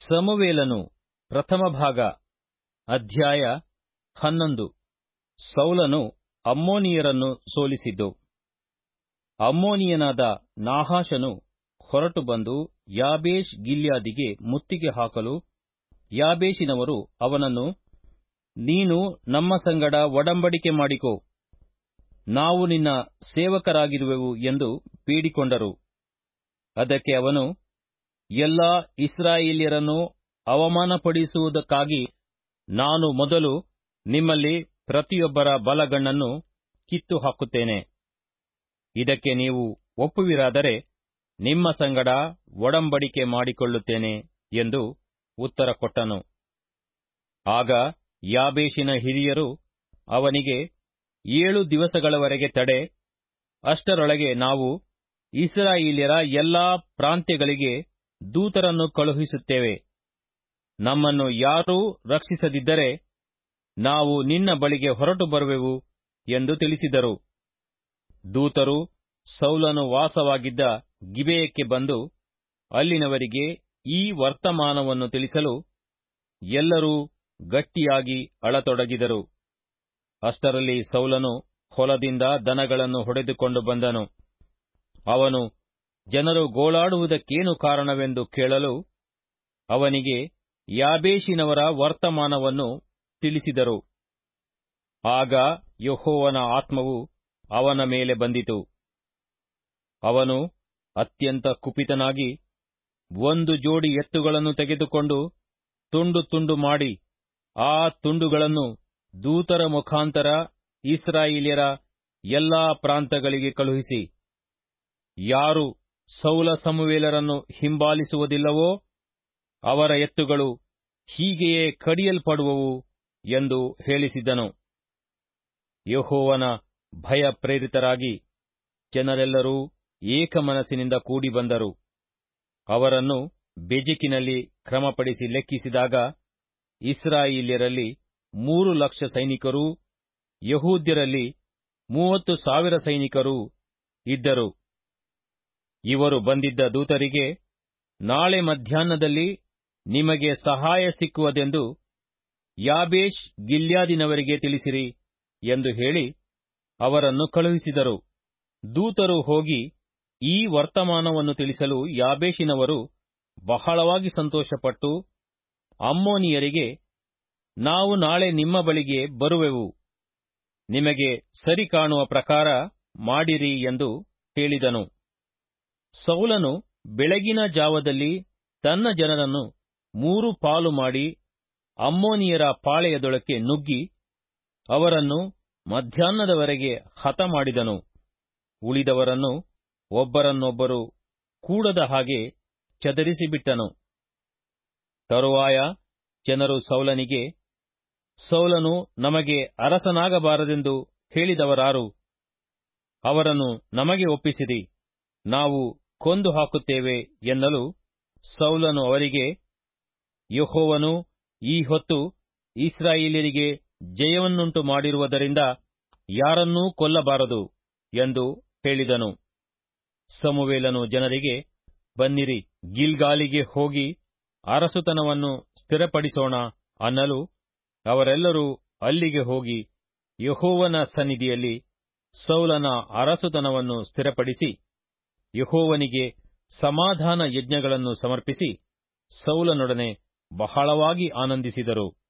ಸಮುವೇಲನು ಪ್ರಥಮ ಭಾಗ ಅಧ್ಯಾಯ ಹನ್ನೊಂದು ಸೌಲನು ಅಮ್ಮೋನಿಯರನ್ನು ಸೋಲಿಸಿದ್ದು ಅಮ್ಮೋನಿಯನಾದ ನಾಹಾಷನು ಹೊರಟು ಬಂದು ಯಾಬೇಷ್ ಗಿಲ್ಯಾದಿಗೆ ಮುತ್ತಿಗೆ ಹಾಕಲು ಯಾಬೇಷಿನವರು ಅವನನ್ನು ನೀನು ನಮ್ಮ ಸಂಗಡ ಒಡಂಬಡಿಕೆ ಮಾಡಿಕೋ ನಾವು ನಿನ್ನ ಸೇವಕರಾಗಿರುವೆವು ಎಂದು ಬೇಡಿಕೊಂಡರು ಅದಕ್ಕೆ ಅವನು ಎಲ್ಲಾ ಇಸ್ರಾಯೇಲ್ಯರನ್ನು ಅವಮಾನಪಡಿಸುವುದಕ್ಕಾಗಿ ನಾನು ಮೊದಲು ನಿಮ್ಮಲ್ಲಿ ಪ್ರತಿಯೊಬ್ಬರ ಬಲಗಣ್ಣನ್ನು ಕಿತ್ತು ಹಾಕುತ್ತೇನೆ ಇದಕ್ಕೆ ನೀವು ಒಪ್ಪುವಿರಾದರೆ ನಿಮ್ಮ ಸಂಗಡ ಒಡಂಬಡಿಕೆ ಮಾಡಿಕೊಳ್ಳುತ್ತೇನೆ ಎಂದು ಉತ್ತರ ಕೊಟ್ಟನು ಆಗ ಯಾಬೇಷಿನ ಹಿರಿಯರು ಅವನಿಗೆ ಏಳು ದಿವಸಗಳವರೆಗೆ ತಡೆ ಅಷ್ಟರೊಳಗೆ ನಾವು ಇಸ್ರಾಯೇಲ್ಯರ ಎಲ್ಲಾ ಪ್ರಾಂತ್ಯಗಳಿಗೆ ದೂತರನ್ನು ಕಳುಹಿಸುತ್ತೇವೆ ನಮ್ಮನ್ನು ಯಾರೂ ರಕ್ಷಿಸದಿದ್ದರೆ ನಾವು ನಿನ್ನ ಬಳಿಗೆ ಹೊರಟು ಬರುವೆವು ಎಂದು ತಿಳಿಸಿದರು ದೂತರು ಸೌಲನು ವಾಸವಾಗಿದ್ದ ಗಿಬೆಯಕ್ಕೆ ಬಂದು ಅಲ್ಲಿನವರಿಗೆ ಈ ವರ್ತಮಾನವನ್ನು ತಿಳಿಸಲು ಎಲ್ಲರೂ ಗಟ್ಟಿಯಾಗಿ ಅಳತೊಡಗಿದರು ಅಷ್ಟರಲ್ಲಿ ಸೌಲನು ಹೊಲದಿಂದ ದನಗಳನ್ನು ಹೊಡೆದುಕೊಂಡು ಬಂದನು ಅವನು ಜನರು ಗೋಳಾಡುವುದಕ್ಕೇನು ಕಾರಣವೆಂದು ಕೇಳಲು ಅವನಿಗೆ ಯಾಬೇಷಿನವರ ವರ್ತಮಾನವನ್ನು ತಿಳಿಸಿದರು ಆಗ ಯೆಹೋವನ ಆತ್ಮವು ಅವನ ಮೇಲೆ ಬಂದಿತು ಅವನು ಅತ್ಯಂತ ಕುಪಿತನಾಗಿ ಒಂದು ಜೋಡಿ ಎತ್ತುಗಳನ್ನು ತೆಗೆದುಕೊಂಡು ತುಂಡು ತುಂಡು ಮಾಡಿ ಆ ತುಂಡುಗಳನ್ನು ದೂತರ ಮುಖಾಂತರ ಇಸ್ರಾಯೇಲ್ಯರ ಎಲ್ಲಾ ಪ್ರಾಂತಗಳಿಗೆ ಕಳುಹಿಸಿ ಯಾರು ಸೌಲ ಸಮುವೇಲರನ್ನು ಹಿಂಬಾಲಿಸುವುದಿಲ್ಲವೋ ಅವರ ಎತ್ತುಗಳು ಹೀಗೆಯೇ ಕಡಿಯಲ್ಪಡುವವು ಎಂದು ಹೇಳಿಸಿದ್ದನು ಯೆಹೋವನ ಭಯ ಪ್ರೇರಿತರಾಗಿ ಜನರೆಲ್ಲರೂ ಏಕಮನಸ್ಸಿನಿಂದ ಕೂಡಿ ಬಂದರು ಅವರನ್ನು ಬೆಜಿಕಿನಲ್ಲಿ ಕ್ರಮಪಡಿಸಿ ಲೆಕ್ಕಿಸಿದಾಗ ಇಸ್ರಾಯೇಲ್ಯರಲ್ಲಿ ಮೂರು ಲಕ್ಷ ಸೈನಿಕರೂ ಯಹೂದ್ಯರಲ್ಲಿ ಮೂವತ್ತು ಸಾವಿರ ಸೈನಿಕರೂ ಇದ್ದರು ಇವರು ಬಂದಿದ್ದ ದೂತರಿಗೆ ನಾಳೆ ಮಧ್ಯಾಹ್ನದಲ್ಲಿ ನಿಮಗೆ ಸಹಾಯ ಸಿಕ್ಕುವುದೆಂದು ಯಾಬೇಷ್ ಗಿಲ್ಯಾದಿನವರಿಗೆ ತಿಳಿಸಿರಿ ಎಂದು ಹೇಳಿ ಅವರನ್ನು ಕಳುಹಿಸಿದರು ದೂತರು ಹೋಗಿ ಈ ವರ್ತಮಾನವನ್ನು ತಿಳಿಸಲು ಯಾಬೇಷಿನವರು ಬಹಳವಾಗಿ ಸಂತೋಷಪಟ್ಟು ಅಮ್ಮೋನಿಯರಿಗೆ ನಾವು ನಾಳೆ ನಿಮ್ಮ ಬಳಿಗೆ ಬರುವೆವು ನಿಮಗೆ ಸರಿ ಕಾಣುವ ಪ್ರಕಾರ ಮಾಡಿರಿ ಎಂದು ಹೇಳಿದನು ಸೌಲನು ಬೆಳಗಿನ ಜಾವದಲ್ಲಿ ತನ್ನ ಜನರನ್ನು ಮೂರು ಪಾಲು ಮಾಡಿ ಅಮ್ಮೋನಿಯರ ಪಾಳೆಯದೊಳಕ್ಕೆ ನುಗ್ಗಿ ಅವರನ್ನು ಮಧ್ಯಾಹ್ನದವರೆಗೆ ಹತ ಮಾಡಿದನು ಉಳಿದವರನ್ನು ಒಬ್ಬರನ್ನೊಬ್ಬರು ಕೂಡದ ಹಾಗೆ ಚದರಿಸಿಬಿಟ್ಟನು ತರುವಾಯ ಜನರು ಸೌಲನಿಗೆ ಸೌಲನು ನಮಗೆ ಅರಸನಾಗಬಾರದೆಂದು ಹೇಳಿದವರಾರು ಅವರನ್ನು ನಮಗೆ ಒಪ್ಪಿಸಿರಿ ನಾವು ಕೊಂದು ಹಾಕುತ್ತೇವೆ ಎನ್ನಲು ಸೌಲನು ಅವರಿಗೆ ಯೆಹೋವನು ಈ ಹೊತ್ತು ಇಸ್ರಾಯೇಲ್ಯರಿಗೆ ಜಯವನ್ನುಂಟು ಮಾಡಿರುವುದರಿಂದ ಯಾರನ್ನೂ ಕೊಲ್ಲಬಾರದು ಎಂದು ಹೇಳಿದನು ಸಮುವೇಲನು ಜನರಿಗೆ ಬನ್ನಿರಿ ಗಿಲ್ಗಾಲಿಗೆ ಹೋಗಿ ಅರಸುತನವನ್ನು ಸ್ಥಿರಪಡಿಸೋಣ ಅನ್ನಲು ಅವರೆಲ್ಲರೂ ಅಲ್ಲಿಗೆ ಹೋಗಿ ಯೆಹೋವನ ಸನ್ನಿಧಿಯಲ್ಲಿ ಸೌಲನ ಅರಸುತನವನ್ನು ಸ್ಥಿರಪಡಿಸಿ ಯೆಹೋವನಿಗೆ ಸಮಾಧಾನ ಯಜ್ಞಗಳನ್ನು ಸಮರ್ಪಿಸಿ ಸೌಲನೊಡನೆ ಬಹಳವಾಗಿ ಆನಂದಿಸಿದರು